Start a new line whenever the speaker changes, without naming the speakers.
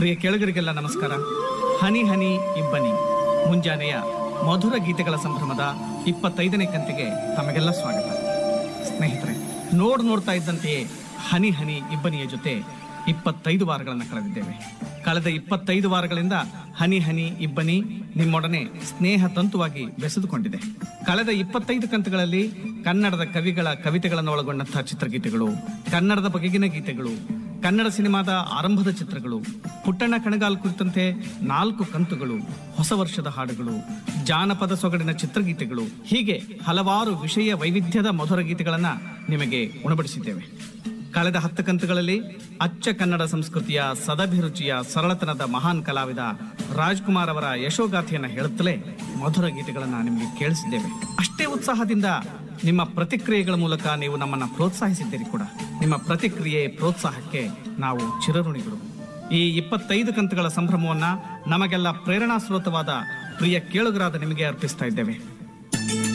ಪ್ರಿಯ ಕೇಳುಗರಿಗೆಲ್ಲ ನಮಸ್ಕಾರ ಹನಿ ಹನಿ ಇಬ್ಬನಿ ಮುಂಜಾನೆಯ ಮಧುರ ಗೀತೆಗಳ ಸಂಭ್ರಮದ ಇಪ್ಪತ್ತೈದನೇ ಕಂತಿಗೆ ತಮಗೆಲ್ಲ ಸ್ವಾಗತ ಸ್ನೇಹಿತರೆ ನೋಡ್ ನೋಡ್ತಾ ಇದ್ದಂತೆಯೇ ಹನಿ ಹನಿ ಇಬ್ಬನಿಯ ಜೊತೆ ಇಪ್ಪತ್ತೈದು ವಾರಗಳನ್ನು ಕಳೆದಿದ್ದೇವೆ ಕಳೆದ ಇಪ್ಪತ್ತೈದು ವಾರಗಳಿಂದ ಹನಿ ಹನಿ ಇಬ್ಬನಿ ನಿಮ್ಮೊಡನೆ ಸ್ನೇಹ ತಂತುವಾಗಿ ಬೆಸೆದುಕೊಂಡಿದೆ ಕಳೆದ ಇಪ್ಪತ್ತೈದು ಕಂತುಗಳಲ್ಲಿ ಕನ್ನಡದ ಕವಿಗಳ ಕವಿತೆಗಳನ್ನು ಒಳಗೊಂಡಂತಹ ಚಿತ್ರಗೀತೆಗಳು ಕನ್ನಡದ ಬಗೆಗಿನ ಗೀತೆಗಳು ಕನ್ನಡ ಸಿನಿಮಾದ ಆರಂಭದ ಚಿತ್ರಗಳು ಪುಟ್ಟಣ್ಣ ಕಣಗಾಲ್ ಕುರಿತಂತೆ ನಾಲ್ಕು ಕಂತುಗಳು ಹೊಸ ವರ್ಷದ ಹಾಡುಗಳು ಜಾನಪದ ಸೊಗಡಿನ ಚಿತ್ರಗೀತೆಗಳು ಹೀಗೆ ಹಲವಾರು ವಿಷಯ ವೈವಿಧ್ಯದ ಮಧುರ ಗೀತೆಗಳನ್ನ ನಿಮಗೆ ಉಣಬಡಿಸಿದ್ದೇವೆ ಕಳೆದ ಹತ್ತು ಕಂತುಗಳಲ್ಲಿ ಅಚ್ಚ ಕನ್ನಡ ಸಂಸ್ಕೃತಿಯ ಸದಭಿರುಚಿಯ ಸರಳತನದ ಮಹಾನ್ ಕಲಾವಿದ ರಾಜ್ಕುಮಾರ್ ಅವರ ಯಶೋಗಾಥೆಯನ್ನ ಹೇಳುತ್ತಲೇ ಮಧುರ ಗೀತೆಗಳನ್ನ ನಿಮಗೆ ಕೇಳಿಸಿದ್ದೇವೆ ಅಷ್ಟೇ ಉತ್ಸಾಹದಿಂದ ನಿಮ್ಮ ಪ್ರತಿಕ್ರಿಯೆಗಳ ಮೂಲಕ ನೀವು ನಮ್ಮನ್ನ ಪ್ರೋತ್ಸಾಹಿಸಿದ್ದೀರಿ ಕೂಡ ನಿಮ್ಮ ಪ್ರತಿಕ್ರಿಯೆ ಪ್ರೋತ್ಸಾಹಕ್ಕೆ ನಾವು ಚಿರಋಣಿಗಳು ಈ ಇಪ್ಪತ್ತೈದು ಕಂತುಗಳ ಸಂಭ್ರಮವನ್ನ ನಮಗೆಲ್ಲ ಪ್ರೇರಣಾ ಸ್ರೋತವಾದ ಪ್ರಿಯ ಕೇಳುಗರಾದ ನಿಮಗೆ ಅರ್ಪಿಸ್ತಾ ಇದ್ದೇವೆ